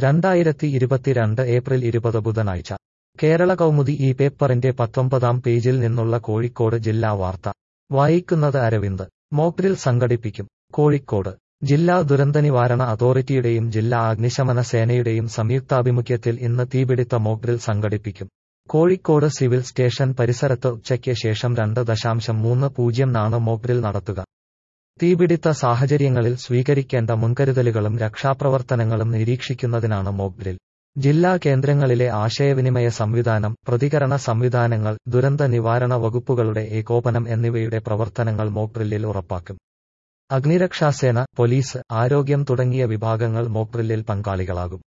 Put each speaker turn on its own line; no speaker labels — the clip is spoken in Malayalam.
രണ്ടായിരത്തി ഇരുപത്തിരണ്ട് ഏപ്രിൽ ഇരുപത് ബുധനാഴ്ച കേരള കൗമുദി ഈ പേപ്പറിന്റെ പത്തൊമ്പതാം പേജിൽ നിന്നുള്ള കോഴിക്കോട് ജില്ലാ വാർത്ത വായിക്കുന്നത് അരവിന്ദ് മോക്ഡ്രിൽ സംഘടിപ്പിക്കും കോഴിക്കോട് ജില്ലാ ദുരന്തനിവാരണ അതോറിറ്റിയുടെയും ജില്ലാ അഗ്നിശമന സേനയുടെയും സംയുക്താഭിമുഖ്യത്തിൽ ഇന്ന് തീപിടുത്ത മോക്ഡ്രിൽ സംഘടിപ്പിക്കും കോഴിക്കോട് സിവിൽ സ്റ്റേഷൻ പരിസരത്ത് ഉച്ചയ്ക്ക് ശേഷം രണ്ട് ദശാംശം മൂന്ന് പൂജ്യം നാണ് മോക്ഡ്രിൽ നടത്തുക തീപിടുത്ത സാഹചര്യങ്ങളിൽ സ്വീകരിക്കേണ്ട മുൻകരുതലുകളും രക്ഷാപ്രവർത്തനങ്ങളും നിരീക്ഷിക്കുന്നതിനാണ് മോക്ഡ്രിൽ ജില്ലാ കേന്ദ്രങ്ങളിലെ ആശയവിനിമയ സംവിധാനം പ്രതികരണ സംവിധാനങ്ങൾ ദുരന്ത നിവാരണ വകുപ്പുകളുടെ ഏകോപനം എന്നിവയുടെ പ്രവർത്തനങ്ങൾ മോക്ഡ്രില്ലിൽ ഉറപ്പാക്കും അഗ്നിരക്ഷാസേന പോലീസ് ആരോഗ്യം തുടങ്ങിയ വിഭാഗങ്ങൾ മോക്ഡ്രില്ലിൽ പങ്കാളികളാകും